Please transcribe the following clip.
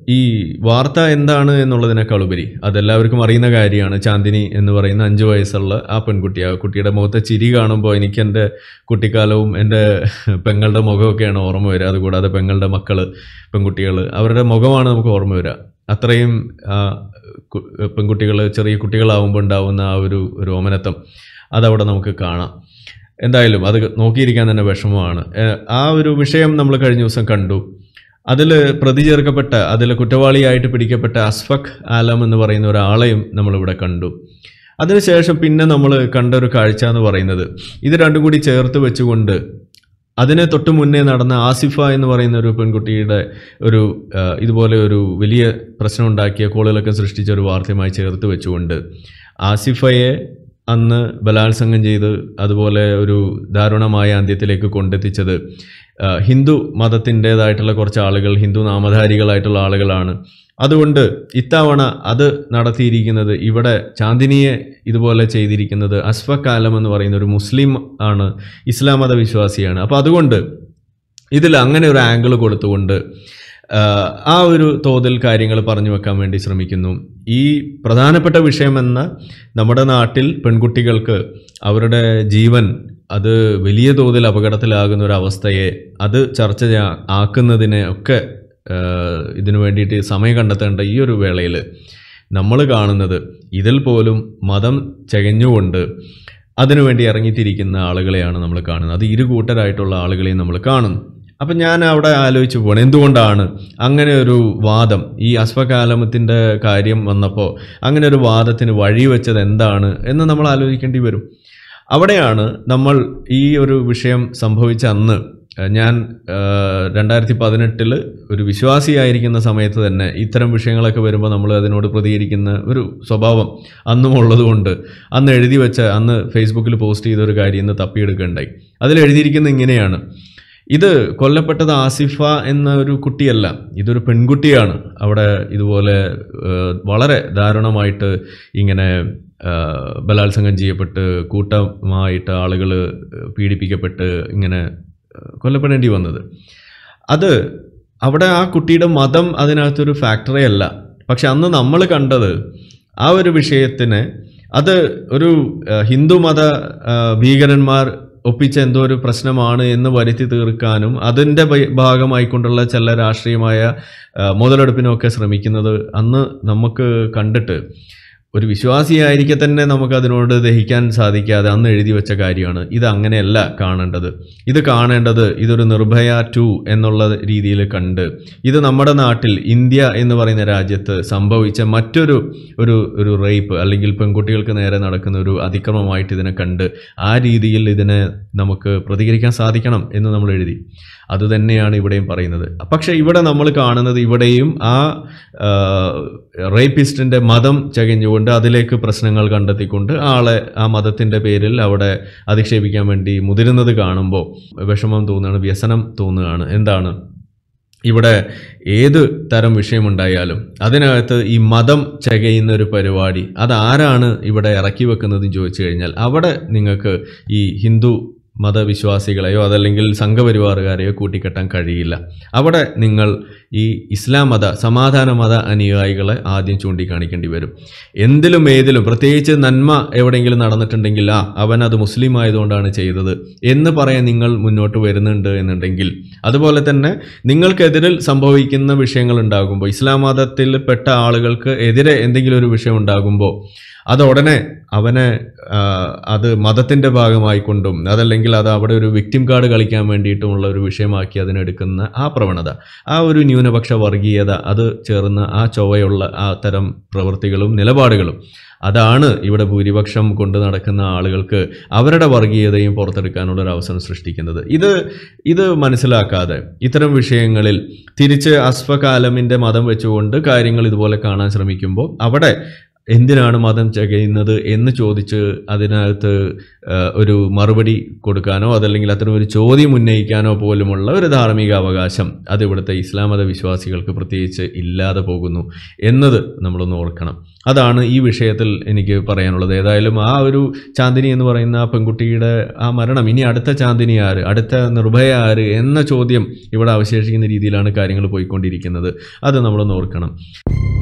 ഈ വാർത്ത എന്താണ് എന്നുള്ളതിനേക്കാൾ ഉപരി അതെല്ലാവർക്കും അറിയുന്ന കാര്യമാണ് ചാന്ദിനി എന്ന് പറയുന്ന അഞ്ച് വയസ്സുള്ള ആ പെൺകുട്ടി ആ കുട്ടിയുടെ മുഖത്തെ ചിരി കാണുമ്പോൾ എനിക്ക് എൻ്റെ കുട്ടിക്കാലവും എൻ്റെ പെങ്ങളുടെ മുഖമൊക്കെയാണ് ഓർമ്മ വരിക അതുകൂടാതെ പെങ്ങളുടെ മക്കൾ പെൺകുട്ടികൾ അവരുടെ മുഖമാണ് നമുക്ക് ഓർമ്മ വരിക അത്രയും പെൺകുട്ടികൾ ചെറിയ കുട്ടികളാവുമ്പോൾ ഉണ്ടാവുന്ന ആ ഒരു രോമനത്വം അതവിടെ നമുക്ക് കാണാം എന്തായാലും അത് നോക്കിയിരിക്കാൻ തന്നെ വിഷമമാണ് ഏഹ് ആ ഒരു വിഷയം നമ്മൾ കഴിഞ്ഞ ദിവസം കണ്ടു അതിൽ പ്രതി ചേർക്കപ്പെട്ട അതിൽ കുറ്റവാളിയായിട്ട് പിടിക്കപ്പെട്ട അസ്ഫഖ് ആലം എന്ന് പറയുന്ന ഒരാളെയും നമ്മളിവിടെ കണ്ടു അതിനുശേഷം പിന്നെ നമ്മൾ കണ്ട ഒരു കാഴ്ച എന്ന് പറയുന്നത് ഇത് രണ്ടും കൂടി ചേർത്ത് വെച്ചുകൊണ്ട് അതിന് തൊട്ട് മുന്നേ നടന്ന ആസിഫ എന്ന് പറയുന്ന ഒരു പെൺകുട്ടിയുടെ ഒരു ആ, ഇതുപോലെ ഒരു വലിയ പ്രശ്നം ഉണ്ടാക്കിയ കോളുകളൊക്കെ സൃഷ്ടിച്ച ഒരു വാർത്തയുമായി ചേർത്ത് വെച്ചുകൊണ്ട് ആസിഫയെ അന്ന് ബലാത്സംഗം ചെയ്ത് അതുപോലെ ഒരു ദാരുണമായ അന്ത്യത്തിലേക്ക് കൊണ്ടെത്തിച്ചത് ആ, ഹിന്ദു മതത്തിൻ്റെതായിട്ടുള്ള കുറച്ച് ആളുകൾ ഹിന്ദു നാമധാരികളായിട്ടുള്ള ആളുകളാണ് അതുകൊണ്ട് ഇത്തവണ അത് നടത്തിയിരിക്കുന്നത് ഇവിടെ ചാന്ദിനിയെ ഇതുപോലെ ചെയ്തിരിക്കുന്നത് അസ്ഫഖ് ആലം എന്ന് പറയുന്ന ഒരു മുസ്ലിം ആണ് ഇസ്ലാം മത വിശ്വാസിയാണ് അപ്പോൾ അതുകൊണ്ട് ഇതിൽ അങ്ങനെ ഒരു ആംഗിൾ കൊടുത്തുകൊണ്ട് ആ, ആ ഒരു തോതിൽ കാര്യങ്ങൾ പറഞ്ഞു വെക്കാൻ വേണ്ടി ശ്രമിക്കുന്നു ഈ പ്രധാനപ്പെട്ട വിഷയമെന്ന നമ്മുടെ നാട്ടിൽ പെൺകുട്ടികൾക്ക് അവരുടെ ജീവൻ അത് വലിയ തോതിൽ അപകടത്തിലാകുന്ന ഒരു അവസ്ഥയെ അത് ചർച്ച ചെയ്യാ- ആക്കുന്നതിനെ ഒക്കെ ആ, ഇതിനു വേണ്ടിയിട്ട് സമയം കണ്ടെത്തേണ്ട ഈ ഒരു വേളയിൽ നമ്മൾ കാണുന്നത് ഇതിൽ പോലും മതം ചകഞ്ഞുകൊണ്ട് അതിനുവേണ്ടി ഇറങ്ങിത്തിരിക്കുന്ന ആളുകളെയാണ് നമ്മൾ കാണുന്നത് അത് ഇരു കൂട്ടരായിട്ടുള്ള ആളുകളെയും നമ്മൾ കാണുന്നു അപ്പം ഞാൻ അവിടെ ആലോചിച്ച് പോകണം എന്തുകൊണ്ടാണ് അങ്ങനെ ഒരു വാദം ഈ അശ്വകാലമത്തിൻ്റെ കാര്യം വന്നപ്പോൾ അങ്ങനെ ഒരു വാദത്തിന് വഴിവെച്ചത് എന്താണ് എന്ന് നമ്മൾ ആലോചിക്കേണ്ടി വരും അവിടെയാണ് നമ്മൾ ഈ ഒരു വിഷയം സംഭവിച്ച അന്ന് ഏഹ് ഞാൻ രണ്ടായിരത്തി പതിനെട്ടിൽ ഒരു വിശ്വാസിയായിരിക്കുന്ന സമയത്ത് തന്നെ ഇത്തരം വിഷയങ്ങളൊക്കെ വരുമ്പോൾ നമ്മൾ അതിനോട് പ്രതികരിക്കുന്ന ഒരു സ്വഭാവം അന്നും ഉള്ളതുകൊണ്ട് അന്ന് എഴുതി വെച്ച അന്ന് ഫേസ്ബുക്കിൽ പോസ്റ്റ് ചെയ്ത ഒരു കാര്യം ഇന്ന് തപ്പിയെടുക്കുകയുണ്ടായി അതിൽ എഴുതിയിരിക്കുന്നത് ഇങ്ങനെയാണ് ഇത് കൊല്ലപ്പെട്ടത് ആസിഫ എന്ന ഒരു കുട്ടിയല്ല ഇതൊരു പെൺകുട്ടിയാണ് അവിടെ ഇതുപോലെ ഏഹ്, വളരെ ദാരുണമായിട്ട് ഇങ്ങനെ ഏഹ്, ബലാത്സംഗം ചെയ്യപ്പെട്ട് കൂട്ടമായിട്ട് ആളുകൾ പീഡിപ്പിക്കപ്പെട്ട് ഇങ്ങനെ ഏഹ്, കൊല്ലപ്പെടേണ്ടി വന്നത് അത് അവിടെ ആ കുട്ടിയുടെ മതം അതിനകത്തൊരു ഫാക്ടറേ അല്ല പക്ഷെ അന്ന് നമ്മൾ കണ്ടത് ആ ഒരു വിഷയത്തിന് അത് ഒരു ഏഹ്, ഹിന്ദു മത ഏഹ്, ഭീകരന്മാർ ഒപ്പിച്ച എന്തോ ഒരു പ്രശ്നമാണ് എന്ന് വരുത്തി തീർക്കാനും അതിൻ്റെ ഭ- ഭാഗമായിക്കൊണ്ടുള്ള ചില രാഷ്ട്രീയമായ ഏഹ്, മുതലെടുപ്പിനൊക്കെ ശ്രമിക്കുന്നത് അന്ന് നമുക്ക് കണ്ടിട്ട് ഒരു വിശ്വാസിയായിരിക്കെ തന്നെ നമുക്ക് അതിനോട് ദഹിക്കാൻ സാധിക്കാതെ അന്ന് എഴുതി വെച്ച കാര്യമാണ് ഇത് അങ്ങനെയല്ല കാണേണ്ടത് ഇത് കാണേണ്ടത് ഇതൊരു നിർഭയ ടു എന്നുള്ള രീതിയിൽ കണ്ട് ഇത് നമ്മുടെ നാട്ടിൽ ഇന്ത്യ എന്ന് പറയുന്ന രാജ്യത്ത് സംഭവിച്ച മറ്റൊരു ഒരു ഒരു റേപ്പ് അല്ലെങ്കിൽ പെൺകുട്ടികൾക്ക് നേരെ നടക്കുന്ന ഒരു അതിക്രമമായിട്ട് ഇതിനെ കണ്ട് ആ രീതിയിൽ ഇതിനെ നമുക്ക് പ്രതികരിക്കാൻ സാധിക്കണം എന്ന് നമ്മൾ എഴുതി അതുതന്നെയാണ് ഇവിടെയും പറയുന്നത് പക്ഷേ ഇവിടെ നമ്മൾ കാണുന്നത് ഇവിടെയും ആ റേപ്പിസ്റ്റിൻ്റെ മതം ചകഞ്ഞുകൊണ്ട് അതിലേക്ക് പ്രശ്നങ്ങൾ കണ്ടെത്തിക്കൊണ്ട് ആളെ ആ മതത്തിൻ്റെ പേരിൽ അവിടെ അധിക്ഷേപിക്കാൻ വേണ്ടി മുതിരുന്നത് കാണുമ്പോൾ വിഷമം തോന്നുകയാണ് വ്യസനം തോന്നുകയാണ് എന്താണ് ഇവിടെ ഏത് തരം വിഷയമുണ്ടായാലും അതിനകത്ത് ഈ മതം ചകയുന്ന ഒരു പരിപാടി അതാരാണ് ഇവിടെ ഇറക്കി വെക്കുന്നതെന്ന് ചോദിച്ചു കഴിഞ്ഞാൽ അവിടെ നിങ്ങൾക്ക് ഈ ഹിന്ദു മതവിശ്വാസികളെയോ അതല്ലെങ്കിൽ സംഘപരിവാറുകാരെയോ കൂട്ടിക്കെട്ടാൻ കഴിയില്ല അവിടെ നിങ്ങൾ ഈ ഇസ്ലാം മത സമാധാന മത അനുയായികളെ ആദ്യം ചൂണ്ടിക്കാണിക്കേണ്ടി വരും എന്തിലും ഏതിലും പ്രത്യേകിച്ച് നന്മ എവിടെയെങ്കിലും നടന്നിട്ടുണ്ടെങ്കിൽ ആ അവൻ അത് മുസ്ലിം ആയതുകൊണ്ടാണ് ചെയ്തത് എന്ന് പറയാൻ നിങ്ങൾ മുന്നോട്ട് വരുന്നുണ്ട് എന്നുണ്ടെങ്കിൽ അതുപോലെ തന്നെ നിങ്ങൾക്കെതിരിൽ സംഭവിക്കുന്ന വിഷയങ്ങൾ ഉണ്ടാകുമ്പോൾ ഇസ്ലാം മതത്തിൽ പെട്ട ആളുകൾക്ക് എതിരെ എന്തെങ്കിലും ഒരു വിഷയം ഉണ്ടാകുമ്പോൾ അത് ഉടനെ അവനെ ആ, അത് മതത്തിൻ്റെ ഭാഗമായിക്കൊണ്ടും അതല്ലെങ്കിൽ അത് അവിടെ ഒരു വിക്ടിം കാർഡ് കളിക്കാൻ വേണ്ടിയിട്ടുമുള്ള ഒരു വിഷയമാക്കി അതിനെടുക്കുന്ന ആ പ്രവണത ആ ഒരു ന്യൂനപക്ഷ വർഗീയത അത് ചേർന്ന ആ ചൊവ്വയുള്ള ആ തരം പ്രവൃത്തികളും നിലപാടുകളും അതാണ് ഇവിടെ ഭൂരിപക്ഷം കൊണ്ട് നടക്കുന്ന ആളുകൾക്ക് അവരുടെ വർഗീയതയും പുറത്തെടുക്കാനുള്ള ഒരു അവസരം സൃഷ്ടിക്കുന്നത് ഇത് ഇത് മനസ്സിലാക്കാതെ ഇത്തരം വിഷയങ്ങളിൽ തിരിച്ച് അസ്ഫകാലമിൻ്റെ മതം വെച്ചുകൊണ്ട് കാര്യങ്ങൾ ഇതുപോലെ കാണാൻ ശ്രമിക്കുമ്പോൾ അവിടെ എന്തിനാണ് മതം ചെയ്യുന്നത് എന്ന് ചോദിച്ച് അതിനകത്ത് ആ, ഒരു മറുപടി കൊടുക്കാനോ അതല്ലെങ്കിൽ അത്തരം ഒരു ചോദ്യം ഉന്നയിക്കാനോ പോലുമുള്ള ഒരു ധാർമ്മിക അവകാശം അത് ഇവിടുത്തെ ഇസ്ലാം മത വിശ്വാസികൾക്ക് പ്രത്യേകിച്ച് ഇല്ലാതെ പോകുന്നു എന്നത് നമ്മളൊന്ന് ഓർക്കണം അതാണ് ഈ വിഷയത്തിൽ എനിക്ക് പറയാനുള്ളത് ഏതായാലും ആ ഒരു ചാന്ദിനി എന്ന് പറയുന്ന ആ പെൺകുട്ടിയുടെ ആ മരണം ഇനി അടുത്ത ചാന്ദിനി ആര് അടുത്ത നിർഭയ ആര് എന്ന ചോദ്യം ഇവിടെ അവശേഷിക്കുന്ന രീതിയിലാണ് കാര്യങ്ങൾ പോയിക്കൊണ്ടിരിക്കുന്നത് അത് നമ്മളൊന്ന് ഓർക്കണം